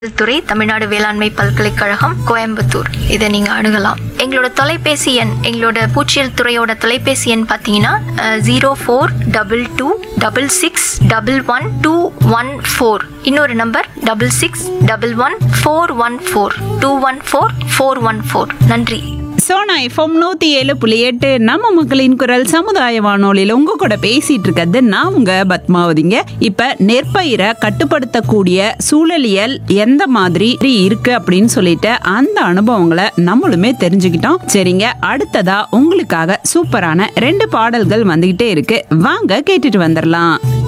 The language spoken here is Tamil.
துறை தமிழ்நாடு வேளாண்மை பல்கலைக்கழகம் கோயம்புத்தூர் இதை நீங்க அணுகலாம் எங்களோட தொலைபேசி எண் எங்களோட பூச்சியல் துறையோட தொலைபேசி எண் பார்த்தீங்கன்னா zero four double two double six double one two one four இன்னொரு number double six double one four one four two one four four one four நன்றி சோனா எஃப்எம் நூத்தி ஏழு புள்ளி எட்டு நம்ம மக்களின் குரல் சமுதாய வானொலியில உங்க கூட பேசிட்டு இருக்கிறது நான் உங்க பத்மாவதிங்க இப்ப நெற்பயிரை கட்டுப்படுத்தக்கூடிய சூழலியல் எந்த மாதிரி இருக்கு அப்படின்னு சொல்லிட்டு அந்த அனுபவங்களை நம்மளுமே தெரிஞ்சுக்கிட்டோம் சரிங்க அடுத்ததா உங்களுக்காக சூப்பரான ரெண்டு பாடல்கள் வந்துகிட்டே இருக்கு வாங்க கேட்டுட்டு வந்துடலாம்